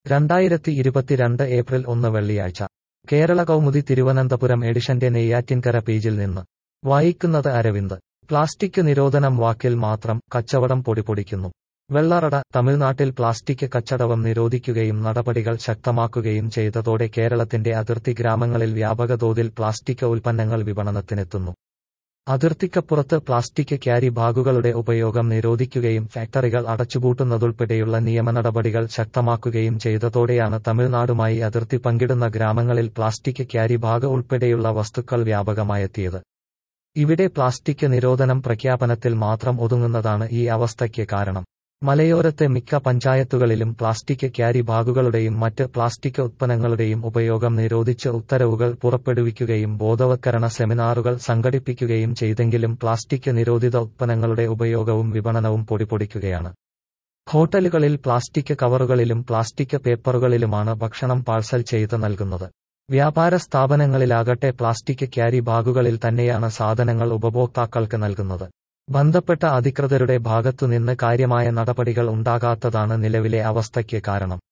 രണ്ടായിരത്തി ഇരുപത്തിരണ്ട് ഏപ്രിൽ ഒന്ന് വെള്ളിയാഴ്ച കേരള കൗമുദി തിരുവനന്തപുരം എഡിഷന്റെ നെയ്യാറ്റിൻകര പേജിൽ നിന്ന് വായിക്കുന്നത് അരവിന്ദ് പ്ലാസ്റ്റിക് നിരോധനം വാക്കിൽ മാത്രം കച്ചവടം പൊടിപൊടിക്കുന്നു വെള്ളറട തമിഴ്നാട്ടിൽ പ്ലാസ്റ്റിക് കച്ചടവം നിരോധിക്കുകയും നടപടികൾ ശക്തമാക്കുകയും ചെയ്തതോടെ കേരളത്തിന്റെ അതിർത്തി ഗ്രാമങ്ങളിൽ വ്യാപക തോതിൽ പ്ലാസ്റ്റിക് ഉൽപ്പന്നങ്ങൾ വിപണനത്തിനെത്തുന്നു അതിർത്തിക്കപ്പുറത്ത് പ്ലാസ്റ്റിക് ക്യാരി ബാഗുകളുടെ ഉപയോഗം നിരോധിക്കുകയും ഫാക്ടറികൾ അടച്ചുപൂട്ടുന്നതുൾപ്പെടെയുള്ള നിയമ നടപടികൾ ശക്തമാക്കുകയും ചെയ്തതോടെയാണ് തമിഴ്നാടുമായി അതിർത്തി പങ്കിടുന്ന ഗ്രാമങ്ങളിൽ പ്ലാസ്റ്റിക് ക്യാരി ബാഗ് ഉൾപ്പെടെയുള്ള വസ്തുക്കൾ വ്യാപകമായെത്തിയത് ഇവിടെ പ്ലാസ്റ്റിക് നിരോധനം പ്രഖ്യാപനത്തിൽ മാത്രം ഒതുങ്ങുന്നതാണ് ഈ അവസ്ഥയ്ക്ക് കാരണം മലയോരത്തെ മിക്ക പഞ്ചായത്തുകളിലും പ്ലാസ്റ്റിക് ക്യാരി ബാഗുകളുടെയും മറ്റ് പ്ലാസ്റ്റിക് ഉത്പന്നങ്ങളുടെയും ഉപയോഗം നിരോധിച്ച് ഉത്തരവുകൾ പുറപ്പെടുവിക്കുകയും ബോധവത്കരണ സെമിനാറുകൾ സംഘടിപ്പിക്കുകയും ചെയ്തെങ്കിലും പ്ലാസ്റ്റിക് നിരോധിത ഉത്പന്നങ്ങളുടെ ഉപയോഗവും വിപണനവും പൊടിപൊടിക്കുകയാണ് ഹോട്ടലുകളിൽ പ്ലാസ്റ്റിക് കവറുകളിലും പ്ലാസ്റ്റിക് പേപ്പറുകളിലുമാണ് ഭക്ഷണം പാഴ്സൽ ചെയ്ത് നൽകുന്നത് വ്യാപാര സ്ഥാപനങ്ങളിലാകട്ടെ പ്ലാസ്റ്റിക് ക്യാരി ബാഗുകളിൽ തന്നെയാണ് സാധനങ്ങൾ ഉപഭോക്താക്കൾക്ക് നൽകുന്നത് ബന്ധപ്പെട്ട അധികൃതരുടെ ഭാഗത്തുനിന്ന് കാര്യമായ നടപടികൾ ഉണ്ടാകാത്തതാണ് നിലവിലെ അവസ്ഥയ്ക്ക് കാരണം